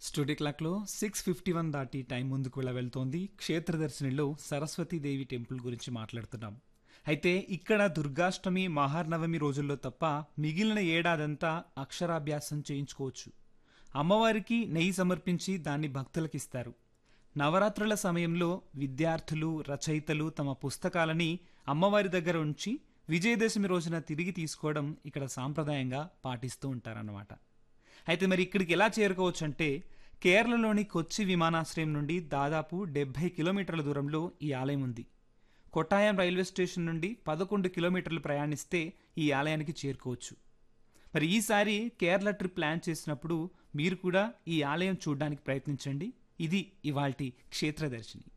studio క్లాక్లో six fifty one దాటి time ముందుకు వెళ్ళ వెళ్తోంది క్షేత్రదర్శినిలో సరస్వతీదేవి టెంపుల్ గురించి మాట్లాడుతున్నాం అయితే ఇక్కడ దుర్గాష్టమి మహానవమి రోజుల్లో తప్ప మిగిలిన ఏడాదంతా అక్షరాభ్యాసం చేయించుకోవచ్చు అమ్మవారికి నెయ్యి సమర్పించి దాన్ని భక్తులకు ఇస్తారు నవరాత్రుల సమయంలో విద్యార్థులు రచయితలు తమ పుస్తకాలని అమ్మవారి దగ్గర ఉంచి విజయదశమి రోజున తిరిగి తీసుకోవడం ఇక్కడ సాంప్రదాయంగా పాటిస్తూ ఉంటారన్నమాట అయితే మరి ఇక్కడికి ఎలా చేరుకోవచ్చు అంటే కేరళలోని కొచ్చి విమానాశ్రయం నుండి దాదాపు డెబ్బై కిలోమీటర్ల దూరంలో ఈ ఆలయం ఉంది కొట్టాయం రైల్వే స్టేషన్ నుండి పదకొండు కిలోమీటర్లు ప్రయాణిస్తే ఈ ఆలయానికి చేరుకోవచ్చు మరి ఈసారి కేరళ ట్రిప్ ప్లాన్ చేసినప్పుడు మీరు కూడా ఈ ఆలయం చూడడానికి ప్రయత్నించండి ఇది ఇవాల్టి క్షేత్రదర్శిని